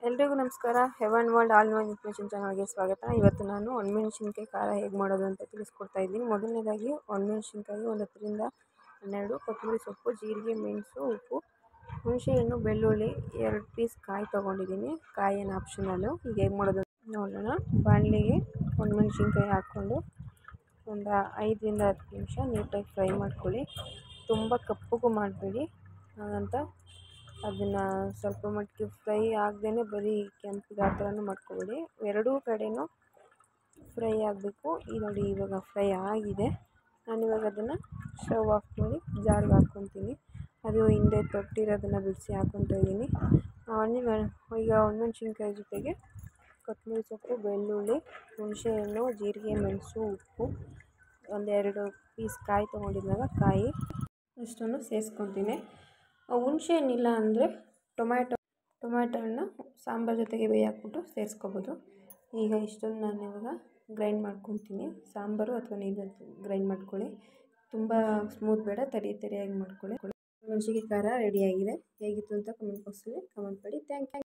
ಎಲ್ರಿಗೂ ನಮಸ್ಕಾರ heaven world all know information ಚಾನಲ್ಗೆ ಸ್ವಾಗತ ಇವತ್ತು ನಾನು ಒಣಮೆಣ್ಸಿನ್ಕಾಯಿ ಖಾರ ಹೇಗೆ ಮಾಡೋದು ಅಂತ ತಿಳಿಸ್ಕೊಡ್ತಾ ಇದ್ದೀನಿ ಮೊದಲನೇದಾಗಿ ಒಣಮೆಣ್ಸಿನ್ಕಾಯಿ ಒಂದು ಹತ್ತರಿಂದ ಹನ್ನೆರಡು ಕೊತ್ತಂಬರಿ ಸೊಪ್ಪು ಜೀರಿಗೆ ಮೆಣಸು ಉಪ್ಪು ಹುಣಸೆಹಣ್ಣು ಬೆಳ್ಳುಳ್ಳಿ ಎರಡು ಪೀಸ್ ಕಾಯಿ ತೊಗೊಂಡಿದ್ದೀನಿ ಕಾಯಿ ಏನು ಆಪ್ಷನಲ್ಲು ಈಗ ಹೇಗೆ ಮಾಡೋದು ಅಂತ ನೋಡೋಣ ಬಾಣಲಿಗೆ ಒಣಮೆಣ್ಸಿನ್ಕಾಯಿ ಹಾಕ್ಕೊಂಡು ಒಂದು ಐದರಿಂದ ಹತ್ತು ನಿಮಿಷ ನೀಟಾಗಿ ಫ್ರೈ ಮಾಡ್ಕೊಳ್ಳಿ ತುಂಬ ಕಪ್ಪಗೂ ಮಾಡಬೇಡಿ ಹಾಗಂತ ಅದನ್ನು ಸ್ವಲ್ಪ ಮಟ್ಟಿಗೆ ಫ್ರೈ ಆಗದೇ ಬರೀ ಕೆಂಪಗೆ ಆ ಥರನೂ ಮಾಡ್ಕೊಬೇಡಿ ಎರಡೂ ಕಡೆಯೂ ಫ್ರೈ ಆಗಬೇಕು ಈ ನೋಡಿ ಇವಾಗ ಫ್ರೈ ಆಗಿದೆ ನಾನಿವಾಗ ಅದನ್ನು ಸ್ಟವ್ ಆಫ್ ಮಾಡಿ ಜಾರ್ಗೆ ಹಾಕ್ಕೊತೀನಿ ಅದು ಹಿಂದೆ ತೊಟ್ಟಿರೋದನ್ನು ಬಿಡಿಸಿ ಹಾಕ್ಕೊತಾ ಇದ್ದೀನಿ ಒಣ ಈಗ ಒಣಮೆಣ್ಸಿನ್ಕಾಯಿ ಜೊತೆಗೆ ಕೊತ್ತಂಬರಿ ಸೊಪ್ಪು ಬೆಳ್ಳುಳ್ಳಿ ಹುಣಸೆಹಣ್ಣು ಜೀರಿಗೆ ಮೆಣಸು ಉಪ್ಪು ಒಂದೆರಡು ಪೀಸ್ ಕಾಯಿ ತೊಗೊಂಡಿದ್ದಾಗ ಕಾಯಿ ಇಷ್ಟನ್ನು ಸೇರಿಸ್ಕೊತೀನಿ ಹುಣಸೆ ಹಣ್ಣಿಲ್ಲ ಅಂದರೆ ಟೊಮ್ಯಾಟೊ ಟೊಮ್ಯಾಟೊ ಹಣ್ಣು ಸಾಂಬಾರು ಜೊತೆಗೆ ಬೇಯಿ ಹಾಕ್ಬಿಟ್ಟು ಸೇರಿಸ್ಕೋಬೋದು ಈಗ ಇಷ್ಟನ್ನು ನಾನು ಇವಾಗ ಗ್ರೈಂಡ್ ಮಾಡ್ಕೊತೀನಿ ಸಾಂಬಾರು ಅಥವಾ ನೀರು ಗ್ರೈಂಡ್ ಮಾಡ್ಕೊಳ್ಳಿ ತುಂಬ ಸ್ಮೂತ್ ಬೇಡ ತರಿ ತರಿಯಾಗಿ ಮಾಡ್ಕೊಳ್ಳಿ ಮೆಣಸಿಗೆ ಖಾರ ರೆಡಿಯಾಗಿದೆ ಹೇಗಿತ್ತು ಅಂತ ಕಮೆಂಟ್ ಬಾಕ್ಸಲ್ಲಿ ಕಮೆಂಟ್ ಮಾಡಿ ಥ್ಯಾಂಕ್ ಯು